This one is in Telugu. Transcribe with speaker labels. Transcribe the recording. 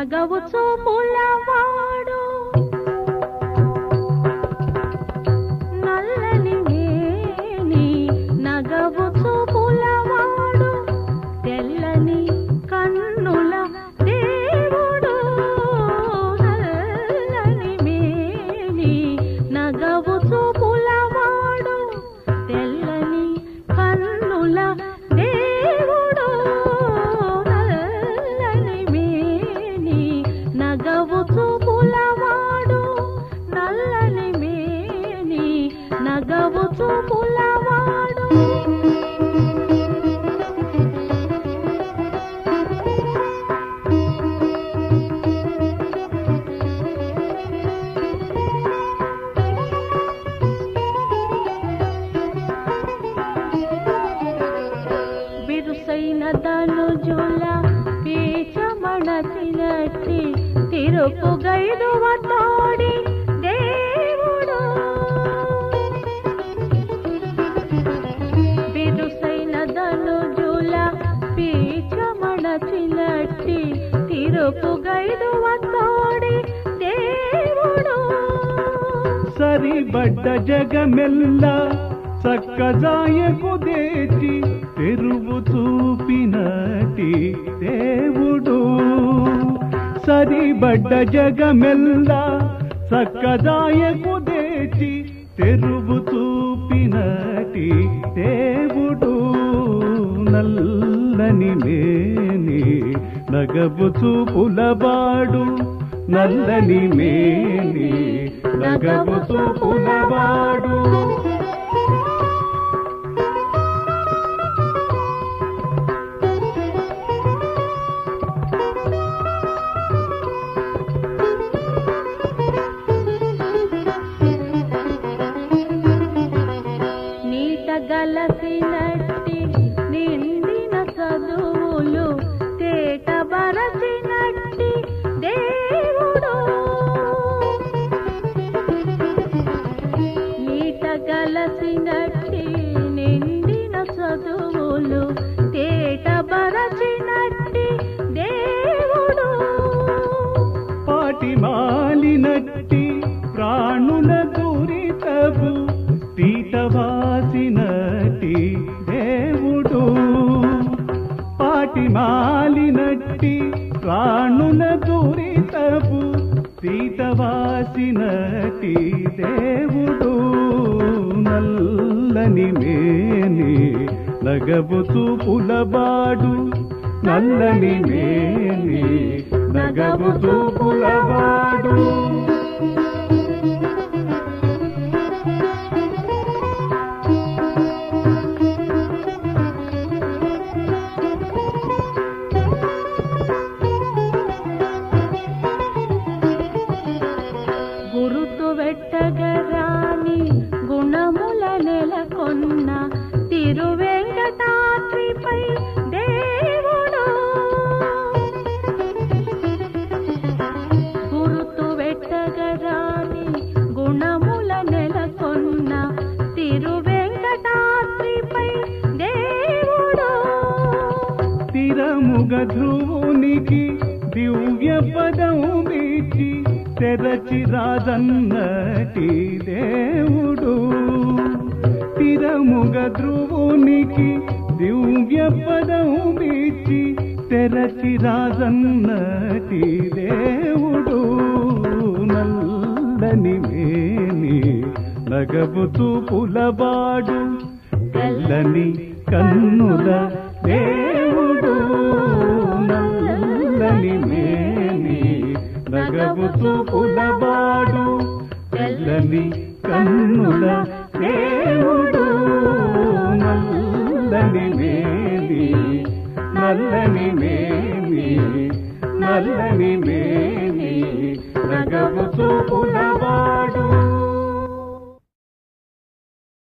Speaker 1: నగవు చూపులవాడు నల్లని మేని నగవు చూపులవాడు తెల్లని కన్నుల దేవుడు నల్లని మేని నగవు చూపులవాడు తెల్లని కన్నుల దేవుడు నల్లని మేని నగవు చూపులవాడు నల్లని మేని నగవు చూపులవాడు బిరుసైన ధనుజుల పీచమణచినట్టి తిరుపు గైదువ తోడి దేవుడు బిరుసైన ధనుజుల పీచమణచినట్టి తిరుపు గైదువ తోడి దేవుడు
Speaker 2: సరిబడ్డ జగమెల్ల చక్కజాయకు దేచి తెరువు చూపినటి దేవుడు సరిబడ్డ జగమెల్ల చక్కజాయకు దేచి తెరువు చూపినటి దేవుడు నల్లని మేని నగబు చూపులవాడు నల్లని మేని నగబు చూపులవాడు
Speaker 1: నీట గలసినట్టి నిండిన చదువులు తేట బరచినట్టి దేవుడు నీట గలసినట్టి నిండిన చదువులు తేట బరచినట్టి దేవుడు
Speaker 2: పాటి మాలినట్టి ప్రాణుల దురితవు తీటవాసినట్టి దేవుడు పాటి మాలినట్టి ప్రాణుల దురితవు తీటవాసినట్టి దేవుడు నల్లని మేని నగబు చూపులబాడు నల్లని మేని నగబు చూపులవాడు
Speaker 1: గురుతు వెట్టగరాని గుణముల నెలకొన్న తిరువెంకటాద్రిపై దేవుడు గురుతు వెట్టగరాని గుణముల నెలకొన్న తిరువెంకటాద్రిపై దేవుడు
Speaker 2: స్థిరముగ ధ్రువునికి దివ్య పదం వీచి తెరచి రాజన్నటి దేవుడు స్థిరముగ ధ్రువునికి దివ్య పదం వీచి తెరచి రాజన్నటి దేవుడు నల్లని మేని నగబు చూపులబాడు తెల్లని కన్నుల దేవుడు నల్లని మేని నగబు చూపులబాడు తెల్లని కన్నుల దేవుడు నల్లని మేని నల్లని మేని నల్లని మేని నగబు చూపులబాడు